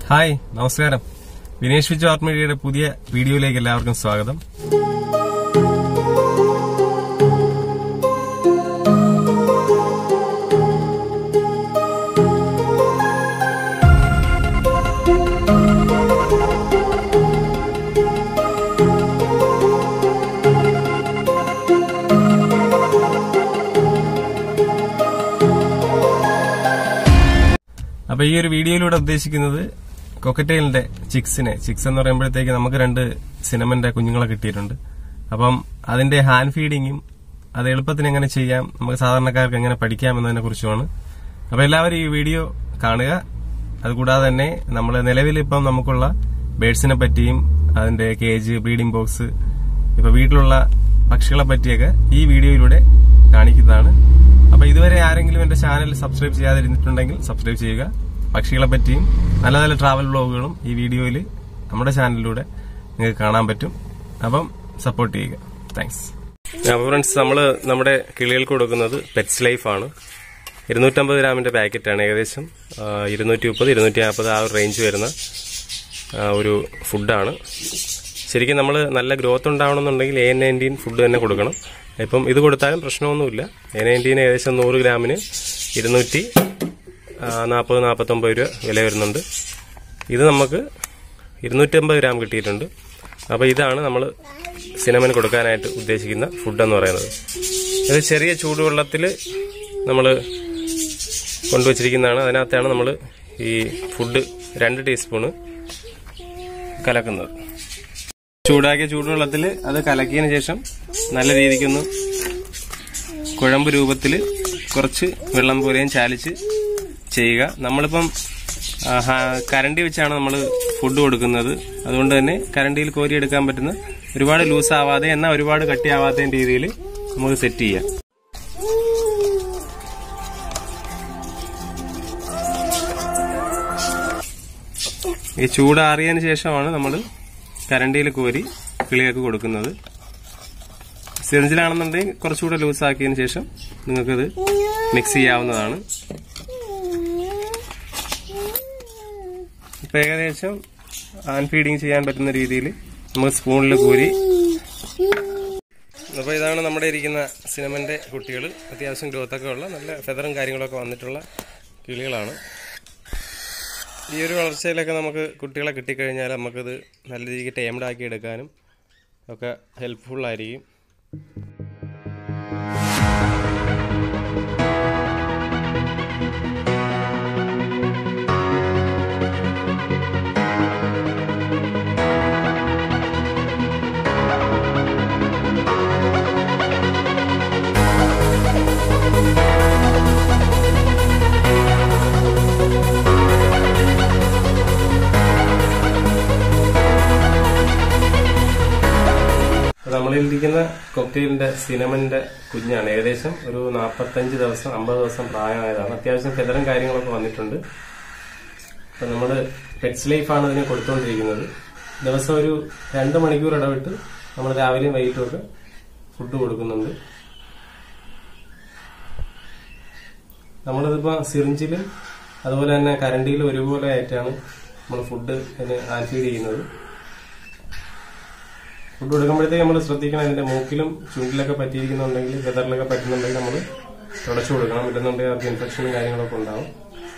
Hi നമസ്കാരം Vinesh Viju art മീഡിയയുടെ പുതിയ വീഡിയോയിലേക്ക് എല്ലാവർക്കും സ്വാഗതം അപ്പൊ ഈ ഒരു വീഡിയോയിലൂടെ ഉദ്ദേശിക്കുന്നത് കൊക്കറ്റെയിലിന്റെ ചിക്സിനെ ചിക്സ് എന്ന് പറയുമ്പോഴത്തേക്ക് നമുക്ക് രണ്ട് സിനമന്റെ കുഞ്ഞുങ്ങളെ കിട്ടിയിട്ടുണ്ട് അപ്പം അതിന്റെ ഹാൻഡ് ഫീഡിങ്ങും അത് എളുപ്പത്തിന് എങ്ങനെ ചെയ്യാം നമുക്ക് സാധാരണക്കാർക്ക് എങ്ങനെ പഠിക്കാം എന്നതിനെ കുറിച്ചുമാണ് അപ്പൊ എല്ലാവരും ഈ വീഡിയോ കാണുക അതുകൂടാതെ തന്നെ നമ്മൾ നിലവിൽ ഇപ്പം നമുക്കുള്ള ബേഡ്സിനെ പറ്റിയും അതിന്റെ കേജ് ബ്രീഡിംഗ് ബോക്സ് ഇപ്പൊ വീട്ടിലുള്ള പക്ഷികളെ പറ്റിയൊക്കെ ഈ വീഡിയോയിലൂടെ കാണിക്കുന്നതാണ് അപ്പൊ ഇതുവരെ ആരെങ്കിലും എന്റെ ചാനൽ സബ്സ്ക്രൈബ് ചെയ്യാതിരുന്നിട്ടുണ്ടെങ്കിൽ സബ്സ്ക്രൈബ് ചെയ്യുക പക്ഷികളെ പറ്റിയും നല്ല നല്ല ട്രാവൽ വ്ളോഗുകളും ഈ വീഡിയോയിൽ നമ്മുടെ ചാനലിലൂടെ നിങ്ങൾക്ക് കാണാൻ പറ്റും അപ്പം സപ്പോർട്ട് ചെയ്യുക താങ്ക്സ് അപ്പോൾ ഫ്രണ്ട്സ് നമ്മൾ നമ്മുടെ കിളികൾക്ക് കൊടുക്കുന്നത് പെറ്റ്സ് ലൈഫ് ആണ് ഇരുന്നൂറ്റമ്പത് ഗ്രാമിന്റെ പാക്കറ്റാണ് ഏകദേശം ആ, ഇരുന്നൂറ്റി മുപ്പത് ഇരുന്നൂറ്റി നാൽപ്പത് ആ ഒരു റേഞ്ച് വരുന്ന ആ, ഒരു ഫുഡാണ് ശരിക്കും നമ്മൾ നല്ല ഗ്രോത്ത് ഉണ്ടാവണമെന്നുണ്ടെങ്കിൽ എ നയൻറ്റീൻ ഫുഡ് തന്നെ കൊടുക്കണം ഇപ്പം ഇത് കൊടുത്താലും പ്രശ്നമൊന്നുമില്ല എ നയൻറ്റീൻ ഏകദേശം നൂറ് ഗ്രാമിന് ഇരുന്നൂറ്റി നാൽപ്പത് നാൽപ്പത്തൊമ്പത് രൂപ വില വരുന്നുണ്ട് ഇത് നമുക്ക് ഇരുന്നൂറ്റമ്പത് ഗ്രാം കിട്ടിയിട്ടുണ്ട് അപ്പോൾ ഇതാണ് നമ്മൾ സിനമന് കൊടുക്കാനായിട്ട് ഉദ്ദേശിക്കുന്ന ഫുഡ് എന്ന് പറയുന്നത് ഇത് ചെറിയ ചൂടുവെള്ളത്തിൽ നമ്മൾ കൊണ്ടുവച്ചിരിക്കുന്നതാണ് അതിനകത്താണ് നമ്മൾ ഈ ഫുഡ് രണ്ട് ടീസ്പൂണ് കലക്കുന്നത് ചൂടാക്കിയ ചൂടുവെള്ളത്തിൽ അത് കലക്കിയതിന് ശേഷം നല്ല രീതിക്കൊന്ന് കുഴമ്പ് രൂപത്തിൽ കുറച്ച് വെള്ളം പോലെയും ചാലിച്ച് ചെയ്യുക നമ്മളിപ്പം ആ, ഹാ- കരണ്ടി വെച്ചാണ് നമ്മൾ ഫുഡ് കൊടുക്കുന്നത് അതുകൊണ്ട് തന്നെ കരണ്ടിയിൽ കോരിയെടുക്കാൻ പറ്റുന്ന ഒരുപാട് ലൂസ് ആവാതെ എന്നാൽ ഒരുപാട് കട്ടിയാവാത്ത രീതിയിൽ നമുക്ക് സെറ്റ് ചെയ്യാം ഈ ചൂടാറിയതിന് ശേഷമാണ് നമ്മൾ കരണ്ടിയിൽ കോരി കിളികൾക്ക് കൊടുക്കുന്നത് സിറിഞ്ചിലാണെന്നുണ്ടെങ്കിൽ കുറച്ചുകൂടെ ലൂസ് ആക്കിയതിന് ശേഷം നിങ്ങൾക്കത് മിക്സ് ചെയ്യാവുന്നതാണ് ഇപ്പൊ ഏകദേശം ഹാൻഡ് ഫീഡിങ് ചെയ്യാൻ പറ്റുന്ന രീതിയിൽ നമുക്ക് സ്പൂണിൽ കോരി അപ്പോൾ ഇതാണ് നമ്മുടെ ഇരിക്കുന്ന സിനമന്റെ കുട്ടികൾ അത്യാവശ്യം ഗ്രോത്ത് ഒക്കെ ഉള്ള നല്ല ഫെദറും കാര്യങ്ങളൊക്കെ വന്നിട്ടുള്ള കിളികളാണ് ഈ ഒരു വളർച്ചയിലൊക്കെ നമുക്ക് കുട്ടികളെ കിട്ടിക്കഴിഞ്ഞാൽ നമുക്കത് നല്ല രീതിക്ക് ടേംഡ് ആക്കി എടുക്കാനും ഒക്കെ ഹെൽപ്ഫുൾ ആയിരിക്കും നമ്മളിരിക്കുന്ന കൊക്കയിലിന്റെ സിനമന്റെ കുഞ്ഞാണ് ഏകദേശം ഒരു നാൽപ്പത്തഞ്ച് ദിവസം അമ്പത് ദിവസം പ്രായമായതാണ് അത്യാവശ്യം ഫെദറും കാര്യങ്ങളൊക്കെ വന്നിട്ടുണ്ട് അപ്പൊ നമ്മള് പെറ്റ്സ് ലൈഫാണ് ഇതിനെ കൊടുത്തുകൊണ്ടിരിക്കുന്നത് ദിവസം ഒരു രണ്ട് മണിക്കൂർ ഇടവിട്ട് നമ്മൾ രാവിലെയും വൈകിട്ടും ഒക്കെ ഫുഡ് കൊടുക്കുന്നുണ്ട് നമ്മളിതിപ്പോ സിറിഞ്ചിലും അതുപോലെ തന്നെ കരണ്ടിയിലും ഒരുപോലെ ആയിട്ടാണ് നമ്മൾ ഫുഡ് ഇതിന് ഹാൻഡ് ഫീഡ് ചെയ്യുന്നത് ഫുഡ് കൊടുക്കുമ്പോഴത്തേക്ക് നമ്മൾ ശ്രദ്ധിക്കണം അതിന്റെ മൂക്കിലും ചുണ്ടിലൊക്കെ പറ്റിയിരിക്കുന്നുണ്ടെങ്കിൽ ഫെദറിലൊക്കെ പറ്റുന്നുണ്ടെങ്കിൽ നമ്മൾ തുടച്ചു കൊടുക്കണം ഇല്ലെന്നുണ്ടെങ്കിൽ അവർക്ക് ഇൻഫെക്ഷനും കാര്യങ്ങളൊക്കെ ഉണ്ടാവും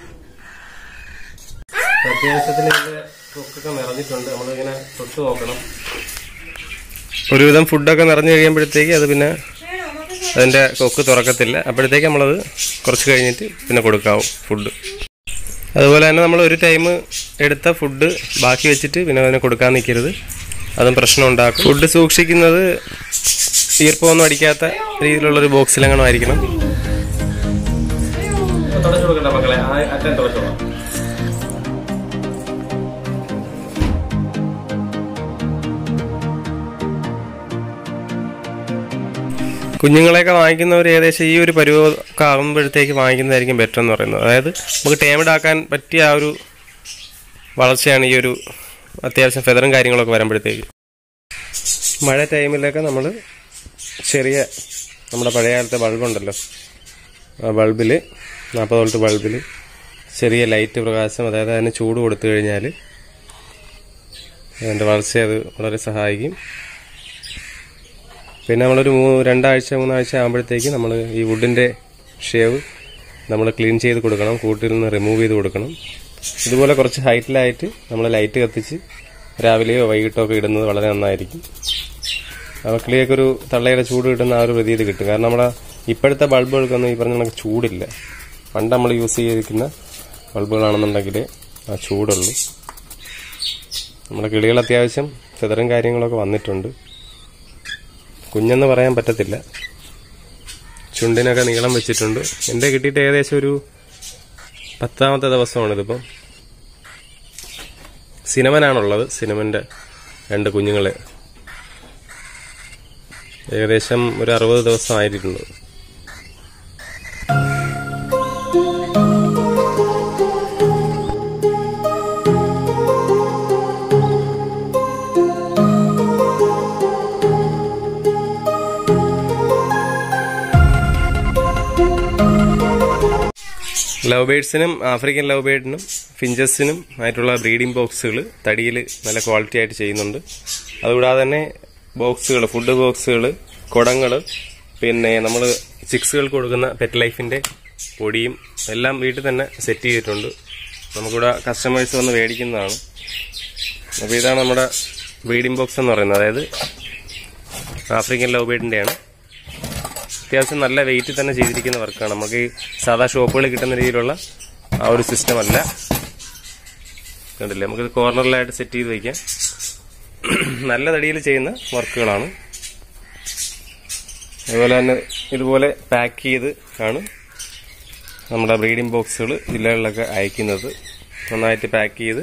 അത്യാവശ്യത്തിന് ഇതിന്റെ കൊക്കൊക്കെ നിറഞ്ഞിട്ടുണ്ട് നമ്മളിങ്ങനെ തൊട്ട് നോക്കണം ഒരുവിധം ഫുഡൊക്കെ നിറഞ്ഞു കഴിയുമ്പോഴത്തേക്ക് അത് പിന്നെ അതിന്റെ കൊക്ക് തുറക്കത്തില്ല അപ്പോഴത്തേക്ക് നമ്മളത് കുറച്ച് കഴിഞ്ഞിട്ട് പിന്നെ കൊടുക്കാവും ഫുഡ് അതുപോലെ തന്നെ നമ്മൾ ഒരു ടൈം എടുത്ത ഫുഡ് ബാക്കി വെച്ചിട്ട് പിന്നെ അതിനെ കൊടുക്കാൻ നിൽക്കരുത് അതും പ്രശ്നം ഉണ്ടാക്കും ഫുഡ് സൂക്ഷിക്കുന്നത് ഈർപ്പമൊന്നും അടിക്കാത്ത രീതിയിലുള്ള ഒരു ബോക്സിലെങ്ങനെ ആയിരിക്കണം തുടച്ചു കൊടുക്കണ്ട മക്കളെ അച്ഛൻ തുടച്ചോളാം കുഞ്ഞുങ്ങളെയൊക്കെ വാങ്ങിക്കുന്നവർ ഏകദേശം ഈ ഒരു പരുവമൊക്കെ ആകുമ്പോഴത്തേക്ക് വാങ്ങിക്കുന്നതായിരിക്കും ബെറ്റർ എന്ന് പറയുന്നത് അതായത് നമുക്ക് ടേമഡ് ആക്കാൻ പറ്റിയ ആ ഒരു വളർച്ചയാണ് ഈ ഒരു അത്യാവശ്യം ഫെദറും കാര്യങ്ങളൊക്കെ വരുമ്പോഴത്തേക്ക് മഴ ടൈമിലൊക്കെ നമ്മൾ ചെറിയ നമ്മുടെ പഴയ കാലത്തെ ബൾബുണ്ടല്ലോ ആ ബൾബിൽ നാൽപ്പത് വോൾട്ട് ബൾബിൽ ചെറിയ ലൈറ്റ് പ്രകാശം അതായത് അതിന് ചൂട് കൊടുത്തു കഴിഞ്ഞാൽ അതിൻ്റെ വളർച്ചയെ അത് വളരെ സഹായിക്കും പിന്നെ നമ്മളൊരു മൂ രണ്ടാഴ്ച മൂന്നാഴ്ച ആകുമ്പോഴത്തേക്ക് നമ്മൾ ഈ വുഡിൻ്റെ ഷേവ് നമ്മൾ ക്ലീൻ ചെയ്ത് കൊടുക്കണം കൂട്ടിൽ നിന്ന് റിമൂവ് ചെയ്ത് കൊടുക്കണം ഇതുപോലെ കുറച്ച് ഹൈറ്റിലായിട്ട് നമ്മൾ ലൈറ്റ് കത്തിച്ച് രാവിലെയോ വൈകിട്ടോ ഒക്കെ ഇടുന്നത് വളരെ നന്നായിരിക്കും അപ്പോൾ കിളിയൊക്കെ ഒരു തള്ളയുടെ ചൂട് കിട്ടുന്ന ആ ഒരു പ്രതീതി കിട്ടും കാരണം നമ്മുടെ ഇപ്പോഴത്തെ ബൾബുകൾക്കൊന്നും ഈ പറഞ്ഞ കണക്ക് ചൂടില്ല പണ്ട് നമ്മൾ യൂസ് ചെയ്തിരിക്കുന്ന ബൾബുകളാണെന്നുണ്ടെങ്കിൽ ആ ചൂടുള്ളൂ നമ്മുടെ കിളികൾ അത്യാവശ്യം ഫെതറും കാര്യങ്ങളൊക്കെ വന്നിട്ടുണ്ട് കുഞ്ഞെന്ന് പറയാൻ പറ്റത്തില്ല ചുണ്ടിനൊക്കെ നീളം വെച്ചിട്ടുണ്ട് എൻ്റെ കിട്ടിയിട്ട് ഏകദേശം ഒരു പത്താമത്തെ ദിവസമാണിതിപ്പം സിനമനാണുള്ളത് സിനമൻ്റെ രണ്ട് കുഞ്ഞുങ്ങളെ ഏകദേശം ഒരു അറുപത് ദിവസം ആയിട്ടുണ്ട് ലവ് ബേഡ്സിനും ആഫ്രിക്കൻ ലവ് ബേഡിനും ഫിഞ്ചസിനും ആയിട്ടുള്ള ബ്രീഡിംഗ് ബോക്സുകൾ തടിയിൽ നല്ല ക്വാളിറ്റി ആയിട്ട് ചെയ്യുന്നുണ്ട് അതുകൂടാതെ തന്നെ ബോക്സുകൾ ഫുഡ് ബോക്സുകൾ കുടങ്ങൾ പിന്നെ നമ്മൾ ചിക്സുകൾക്ക് കൊടുക്കുന്ന പെറ്റ് ലൈഫിന്റെ പൊടിയും എല്ലാം വീട്ടിൽ തന്നെ സെറ്റ് ചെയ്തിട്ടുണ്ട് നമുക്കിവിടെ കസ്റ്റമേഴ്സ് വന്ന് മേടിക്കുന്നതാണ് അപ്പോൾ ഇതാണ് നമ്മുടെ ബ്രീഡിംഗ് ബോക്സ് എന്ന് പറയുന്നത് അതായത് ആഫ്രിക്കൻ ലവ് ബേഡിൻ്റെയാണ് അത്യാവശ്യം നല്ല വെയിറ്റ് തന്നെ ചെയ്തിരിക്കുന്ന വർക്കാണ് നമുക്ക് ഈ സാധാ ഷോപ്പുകളിൽ കിട്ടുന്ന രീതിയിലുള്ള ആ ഒരു സിസ്റ്റം അല്ല കണ്ടില്ലേ നമുക്ക് കോർണറിലായിട്ട് സെറ്റ് ചെയ്ത് വയ്ക്കാം നല്ല തടിയിൽ ചെയ്യുന്ന വർക്കുകളാണ് അതുപോലെ തന്നെ ഇതുപോലെ പാക്ക് ചെയ്ത് ആണ് നമ്മുടെ ബ്രീഡിംഗ് ബോക്സുകൾ ജില്ലകളിലൊക്കെ അയക്കുന്നത് നന്നായിട്ട് പാക്ക് ചെയ്ത്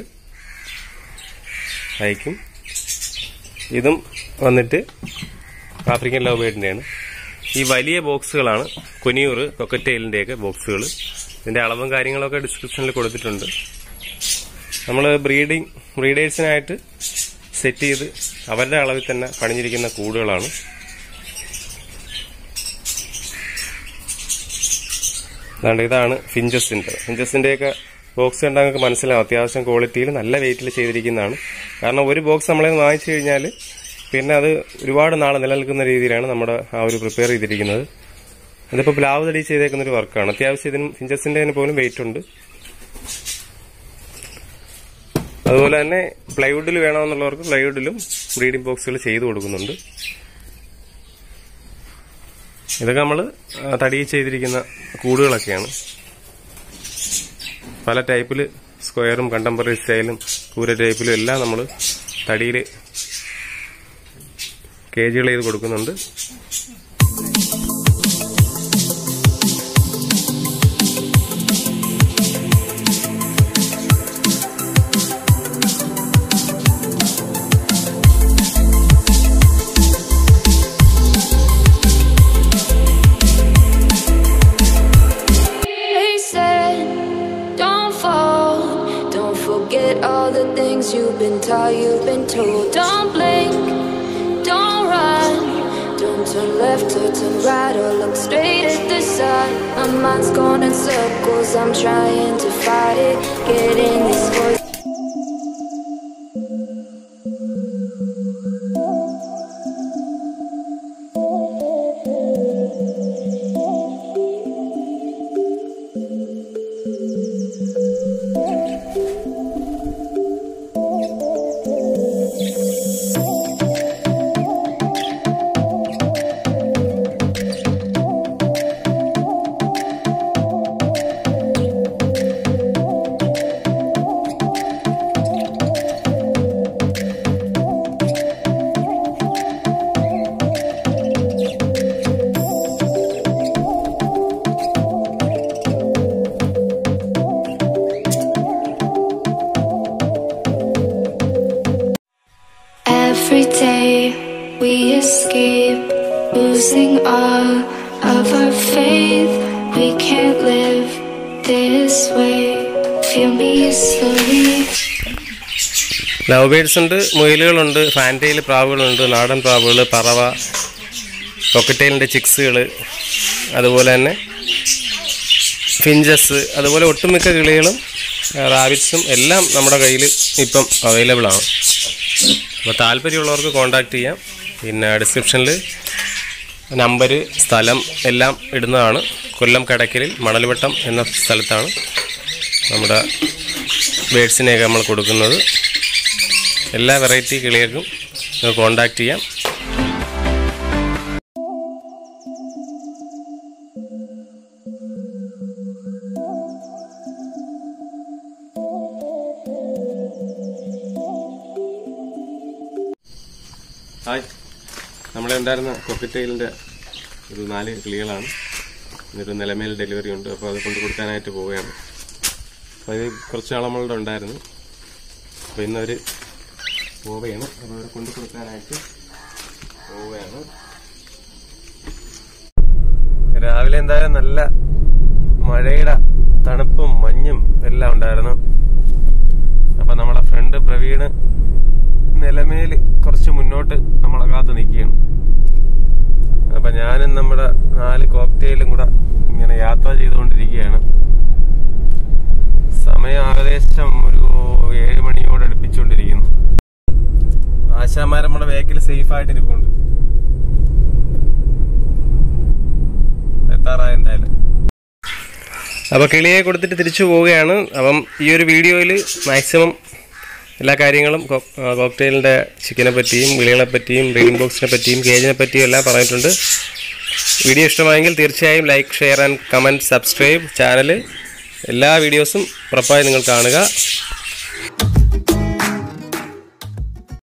അയക്കും ഇതും വന്നിട്ട് ആഫ്രിക്കൻ ലവ് ബേഡിൻ്റെയാണ് ഈ വലിയ ബോക്സുകളാണ് കൊനിയൂർ കൊക്കറ്റെയിലിൻ്റെയൊക്കെ ബോക്സുകൾ ഇതിൻ്റെ അളവും കാര്യങ്ങളൊക്കെ ഡിസ്ക്രിപ്ഷനിൽ കൊടുത്തിട്ടുണ്ട് നമ്മൾ ബ്രീഡിങ് ബ്രീഡേഴ്സിനായിട്ട് സെറ്റ് ചെയ്ത് അവരുടെ അളവിൽ തന്നെ പണിഞ്ഞിരിക്കുന്ന കൂടുകളാണ് അതുകൊണ്ട് ഇതാണ് ഫിഞ്ചസിൻ്റെ ഫിഞ്ചസിൻ്റെയൊക്കെ ബോക്സ് കണ്ടാൽ നിങ്ങൾക്ക് മനസ്സിലാവും അത്യാവശ്യം ക്വാളിറ്റിയിൽ നല്ല വെയിറ്റിൽ ചെയ്തിരിക്കുന്നതാണ് കാരണം ഒരു ബോക്സ് നമ്മളെ വാങ്ങിച്ചു കഴിഞ്ഞാൽ പിന്നെ അത് ഒരുപാട് നാൾ നിലനിൽക്കുന്ന രീതിയിലാണ് നമ്മുടെ ആ ഒരു പ്രിപ്പയർ ചെയ്തിരിക്കുന്നത് ഇതിപ്പോൾ പ്ലാവ് തടി ചെയ്തേക്കുന്ന ഒരു വർക്കാണ് അത്യാവശ്യം ഇതിനും ഫിഞ്ചസിൻ്റെ പോലും വെയിറ്റ് ഉണ്ട് അതുപോലെ തന്നെ പ്ലൈവുഡിൽ വേണമെന്നുള്ളവർക്ക് പ്ലൈവുഡിലും ബ്രീഡിംഗ് ബോക്സുകൾ ചെയ്തു കൊടുക്കുന്നുണ്ട് ഇതൊക്കെ നമ്മൾ തടിയിൽ ചെയ്തിരിക്കുന്ന കൂടുകളൊക്കെയാണ് പല ടൈപ്പിൽ സ്ക്വയറും കണ്ടംപററി സ്റ്റൈലും കൂര ടൈപ്പിലും എല്ലാം നമ്മൾ തടിയിൽ കേജുകൾ ചെയ്ത് കൊടുക്കുന്നുണ്ട് They said, don't fall. Don't forget all the things you've been taught, you've been told. Don't blink, don't run. Don't turn left or turn right or look straight at the sun. My mind's going in circles, I'm trying to fight it. Getting this voice. Every day we escape, losing all of our faith. We can't live this way. Feel me slowly. Love birds ഉണ്ട് മുയലുകളുണ്ട് ഫാൻറ്റയിൽ പ്രാവുകളുണ്ട് നാടൻ പ്രാവുകൾ പറവ കൊക്കറ്റെയിലിൻ്റെ ചിക്സുകൾ അതുപോലെ തന്നെ finches അതുപോലെ ഒട്ടുമിക്ക കിളികളും റാബിറ്റ്സും എല്ലാം നമ്മുടെ കയ്യിൽ ഇപ്പം അവൈലബിൾ ആണ് അപ്പോൾ താല്പര്യമുള്ളവർക്ക് കോൺടാക്റ്റ് ചെയ്യാം പിന്നെ ഡിസ്ക്രിപ്ഷനിൽ നമ്പർ സ്ഥലം എല്ലാം ഇടുന്നതാണ് കൊല്ലം കടക്കലിൽ മണൽവട്ടം എന്ന സ്ഥലത്താണ് നമ്മുടെ ബേഡ്സിനെയൊക്കെ നമ്മൾ കൊടുക്കുന്നത് എല്ലാ വെറൈറ്റി കിളികൾക്കും നിങ്ങൾക്ക് കോൺടാക്റ്റ് ചെയ്യാം ഹായ് നമ്മുടെ ഉണ്ടായിരുന്ന കൊക്കറ്റെയിലിൻ്റെ ഒരു നാല് കിളികളാണ് ഇന്നൊരു നിലമേൽ ഡെലിവറി ഉണ്ട് അപ്പോൾ അത് കൊണ്ട് കൊടുക്കാനായിട്ട് പോവുകയാണ് അപ്പോൾ ഇത് കുറച്ച് നാൾ നമ്മളുടെ ഉണ്ടായിരുന്നു അപ്പോൾ ഇന്നവർ പോവുകയാണ് അപ്പോൾ അവർ കൊണ്ട് കൊടുക്കാനായിട്ട് പോവുകയാണ് രാവിലെ എന്തായാലും നല്ല മഴയുടെ തണുപ്പും മഞ്ഞും എല്ലാം ഉണ്ടായിരുന്നു അപ്പൊ നമ്മളെ ഫ്രണ്ട് പ്രവീണ് നിലമേല് കുറച്ച് മുന്നോട്ട് നമ്മളെ കാത്ത് നിൽക്കുകയാണ് അപ്പൊ ഞാനും നമ്മുടെ നാല് കോക്ടെയിലും കൂടെ ഇങ്ങനെ യാത്ര ചെയ്തുകൊണ്ടിരിക്കുകയാണ് സമയം ഏകദേശം ഒരു ഏഴ് മണിയോട് അടുപ്പിച്ചുകൊണ്ടിരിക്കുന്നു ആശാമാർ നമ്മുടെ വേക്കിൽ സേഫ് ആയിട്ട് ഇരിപ്പുണ്ട് എത്താറായ എന്തായാലും അപ്പോൾ കിളിയെ കൊടുത്തിട്ട് തിരിച്ചു പോവുകയാണ് അപ്പം ഈ ഒരു വീഡിയോയിൽ മാക്സിമം എല്ലാ കാര്യങ്ങളും കോക്ടെയിലിൻ്റെ ചിക്കനെ പറ്റിയും കിളികളെ പറ്റിയും ബ്രീഡിംഗ് ബോക്സിനെ പറ്റിയും കേജിനെ പറ്റിയും എല്ലാം പറഞ്ഞിട്ടുണ്ട് വീഡിയോ ഇഷ്ടമായെങ്കിൽ തീർച്ചയായും like share and comment subscribe channel എല്ലാ വീഡിയോസും ഉറപ്പായി നിങ്ങൾ കാണുക